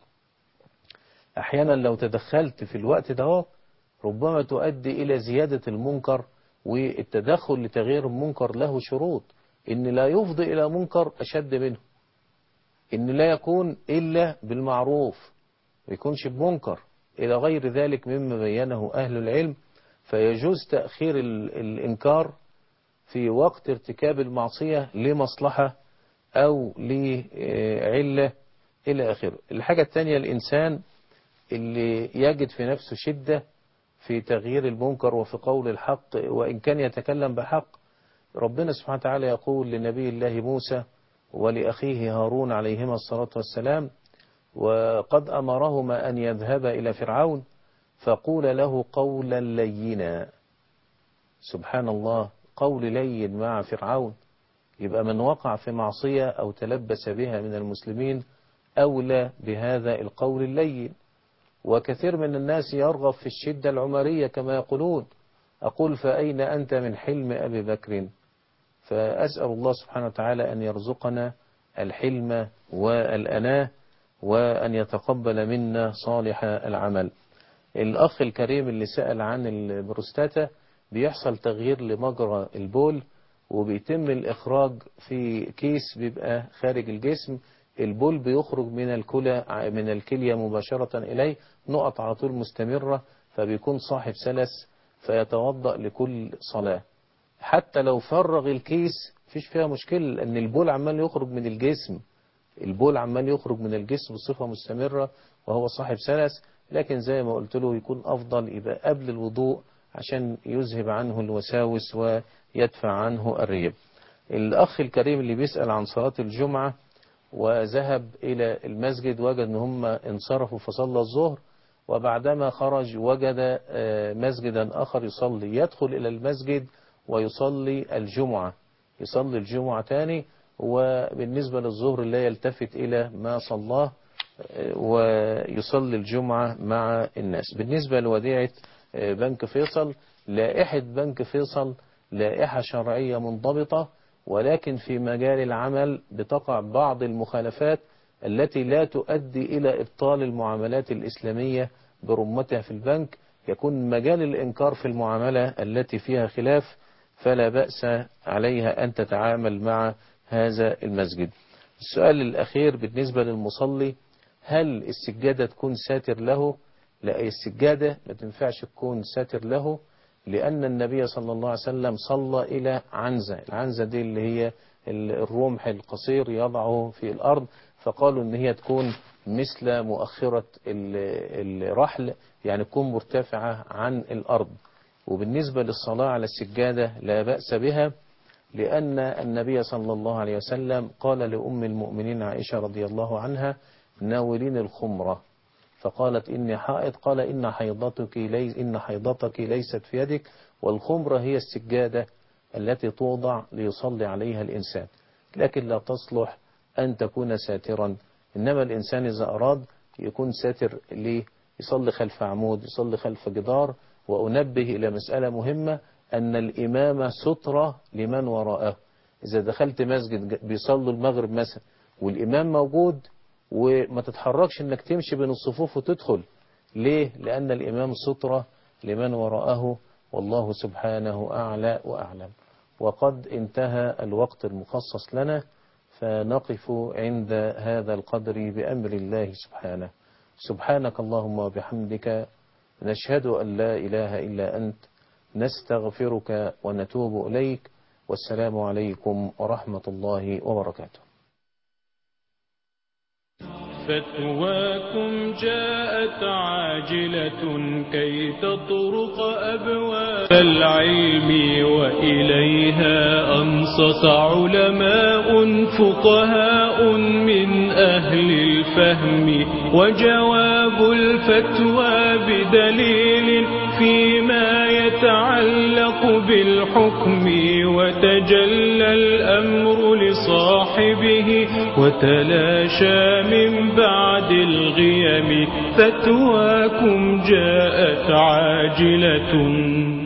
أحيانا لو تدخلت في الوقت ده ربما تؤدي إلى زيادة المنكر والتدخل لتغيير المنكر له شروط إن لا يفضي إلى منكر أشد منه إن لا يكون إلا بالمعروف ما يكونش بمنكر إلى غير ذلك مما بينه أهل العلم فيجوز تأخير ال- الإنكار في وقت ارتكاب المعصية لمصلحة أو لعلة إلى آخره الحاجة الثانية الإنسان اللي يجد في نفسه شدة في تغيير المنكر وفي قول الحق وإن كان يتكلم بحق ربنا سبحانه وتعالى يقول لنبي الله موسى ولأخيه هارون عليهما الصلاة والسلام وقد أمرهما أن يذهبا إلى فرعون فقول له قولا لينا سبحان الله قول لين مع فرعون يبقى من وقع في معصية أو تلبس بها من المسلمين أولى بهذا القول اللين وكثير من الناس يرغب في الشدة العمرية كما يقولون أقول فأين أنت من حلم أبي بكر فأسأل الله سبحانه وتعالى أن يرزقنا الحلم والأناه وأن يتقبل منا صالح العمل الأخ الكريم اللي سأل عن البروستاتا بيحصل تغيير لمجرى البول وبيتم الإخراج في كيس بيبقى خارج الجسم البول بيخرج من الكلى من الكلية مباشرة إليه نقط على طول مستمرة فبيكون صاحب سلس فيتوضأ لكل صلاة حتى لو فرغ الكيس مفيش فيها مشكلة لأن البول عمال يخرج من الجسم البول عمال يخرج من الجسم بصفة مستمرة وهو صاحب سلس لكن زي ما قلت له يكون أفضل يبقى قبل الوضوء عشان يذهب عنه الوساوس ويدفع عنه الريب الأخ الكريم اللي بيسأل عن صلاة الجمعة وذهب إلى المسجد وجد أن هم انصرفوا فصلى الظهر وبعدما خرج وجد مسجدا آخر يصلي يدخل إلى المسجد ويصلي الجمعة يصلي الجمعة تاني وبالنسبة للظهر لا يلتفت إلى ما صلاه ويصلي الجمعة مع الناس بالنسبة لوديعة بنك فيصل لائحة بنك فيصل لائحة شرعية منضبطة ولكن في مجال العمل بتقع بعض المخالفات التي لا تؤدي إلى إبطال المعاملات الإسلامية برمتها في البنك يكون مجال الإنكار في المعاملة التي فيها خلاف فلا بأس عليها أن تتعامل مع هذا المسجد السؤال الأخير بالنسبة للمصلي هل السجادة تكون ساتر له لا السجادة ما تنفعش تكون ساتر له لأن النبي صلى الله عليه وسلم صلى إلى عنزة العنزة دي اللي هي الرمح القصير يضعه في الأرض فقالوا ان هي تكون مثل مؤخرة الرحل يعني تكون مرتفعة عن الأرض وبالنسبة للصلاة على السجادة لا بأس بها لأن النبي صلى الله عليه وسلم قال لأم المؤمنين عائشة رضي الله عنها ناولين الخمرة فقالت إني حائض قال إن حيضتك, ليس إن حيضتك ليست في يدك والخمرة هي السجادة التي توضع ليصلي عليها الإنسان لكن لا تصلح أن تكون ساترا إنما الإنسان إذا أراد يكون ساتر ليه يصلي خلف عمود يصلي خلف جدار وأنبه إلى مسألة مهمة أن الإمامة سترة لمن وراءه إذا دخلت مسجد بيصلوا المغرب مثلا والإمام موجود وما تتحركش انك تمشي بين الصفوف وتدخل ليه لأن الإمام سترة لمن وراءه والله سبحانه أعلى وأعلم وقد انتهى الوقت المخصص لنا فنقف عند هذا القدر بأمر الله سبحانه سبحانك اللهم وبحمدك نشهد أن لا إله إلا أنت نستغفرك ونتوب إليك والسلام عليكم ورحمة الله وبركاته فتواكم جاءت عاجلة كي تطرق أبواب العلم وإليها أنصت علماء فقهاء من أهل الفهم وجواب الفتوى بدليل فيما يتعلق بالحكم وتجلى الأمر لصاحبه وتلاشى من بعد الغيم فتواكم جاءت عاجلة